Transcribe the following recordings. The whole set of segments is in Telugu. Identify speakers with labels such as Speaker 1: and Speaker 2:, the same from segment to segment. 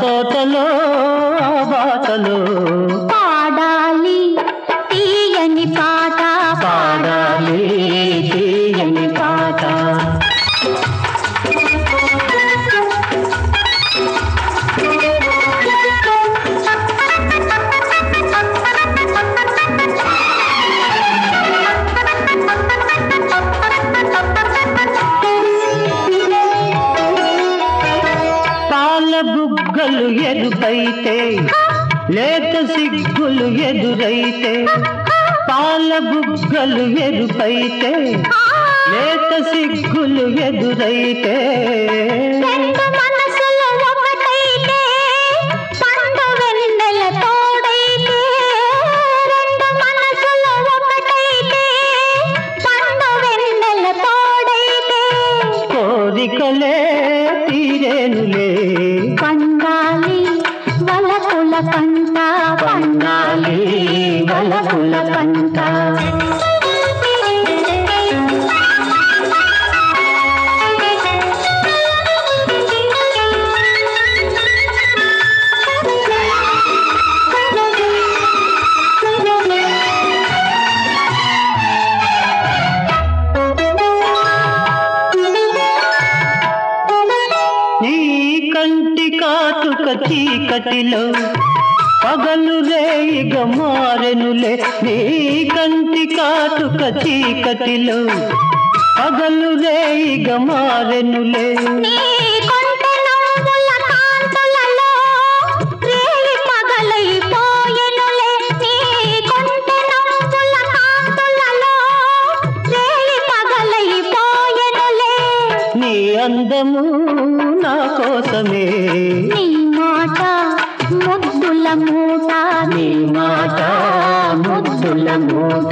Speaker 1: తోటలో ఆ బాటలో
Speaker 2: పాడాలి తీయని పాట
Speaker 1: పాడాలి తీయని పాట పాల బుగ్గలు ఎరుపైతే లేత సిగ్గులు ఎదురైతే పాల బుగ్గలు ఎరుపైతే లేత సిగ్గులు ఎదురైతే
Speaker 2: రెండు మనసులు ఒకటైతే పండు వెన్నెల తోడైతే రెండు మనసులు ఒకటైతే పండు వెన్నెల తోడైతే
Speaker 1: కోరికలే తీరేనులే
Speaker 2: పండాలి వలపుల పంట
Speaker 1: పండాలి వలపుల పంట నీ కంటి కాటుక చీకటిలో పగలు రేయిగ మారెనులే నీ కంటి కాటుక చీకటిలో పగలు రేయిగ మారెనులే
Speaker 2: నీ కొంటె నవ్వుల కాంతులలో రేయి పగలైపోయెనులే. నీ కొంటె నవ్వుల కాంతులలో రేయి పగలైపోయెనులే.
Speaker 1: నీ అందము నా కోసమే
Speaker 2: నీ మాట ముద్దుల మూట
Speaker 1: నీ మాట ముద్దుల మూట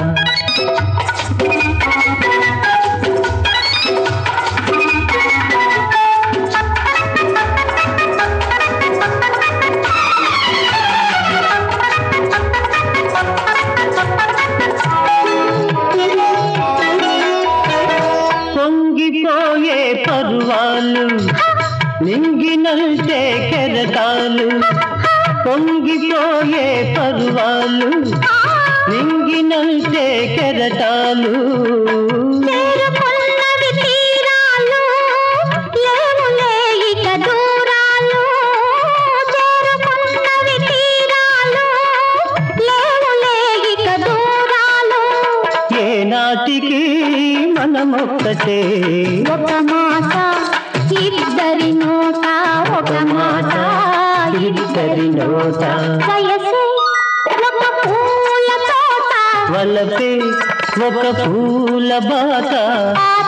Speaker 1: పొంగిపోయే పర్వాలు నింగినంటే కెరటాలు పొంగిపోయే పర్వాలు నింగినంటే కెరటాలు
Speaker 2: చేరుకున్నవి తీరాలు లేవులే ఇక దూరాలు చేరుకున్నవి తీరాలు లేవులే ఇక దూరాలు
Speaker 1: ఏనాటికి మనమొక్కటే
Speaker 2: ఒక మాట ఇద్దరి నోట ఒక మాట
Speaker 1: ఇద్దరి నోట
Speaker 2: వయసే ఒక పూల తోట
Speaker 1: వలపే ఒక పూల బాట
Speaker 2: ఆ